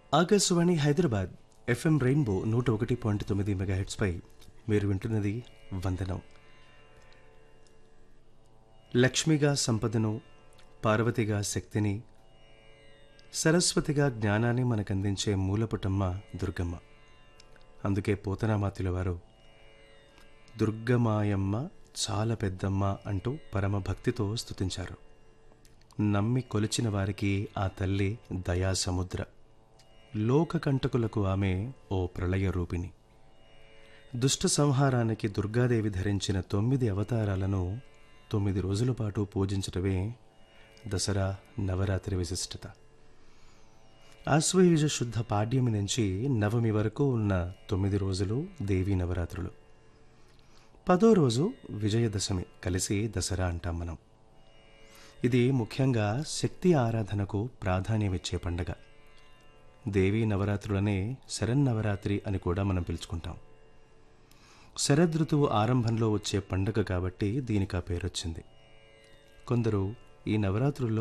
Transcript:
Akashvani Hyderabad FM rainbow నూట ఒకటి point తొమ్మిది మెగాహెట్స్పై మీరు వింటున్నది వందనం లక్ష్మిగా సంపదను పార్వతిగా శక్తిని సరస్వతిగా జ్ఞానాన్ని మనకందించే మూలపుటమ్మ దుర్గమ్మ అందుకే పోతనామాత్యుల వారు దుర్గమాయమ్మ చాలా పెద్దమ్మ అంటూ పరమ భక్తితో స్తుతించారు నమ్మి కొలిచిన వారికి ఆ తల్లి దయా సముద్ర లోకకంటకులకు ఆమె ఓ ప్రళయ రూపిణి దుష్ట సంహారానికి దుర్గాదేవి ధరించిన తొమ్మిది అవతారాలను తొమ్మిది రోజుల పాటు పూజించటమే దసరా నవరాత్రి విశిష్టత ఆశ్వయుజ శుద్ధ పాడ్యమి నుంచి నవమి వరకు ఉన్న తొమ్మిది రోజులు దేవీ నవరాత్రులు పదో రోజు విజయదశమి కలిసి దసరా అంటాం మనం ఇది ముఖ్యంగా శక్తి ఆరాధనకు ప్రాధాన్యమిచ్చే పండగ దేవీ నవరాత్రులనే శరన్నవరాత్రి అని కూడా మనం పిలుచుకుంటాం శరదృతువు ఆరంభంలో వచ్చే పండగ కాబట్టి దీనికి ఆ పేరొచ్చింది కొందరు ఈ నవరాత్రుల్లో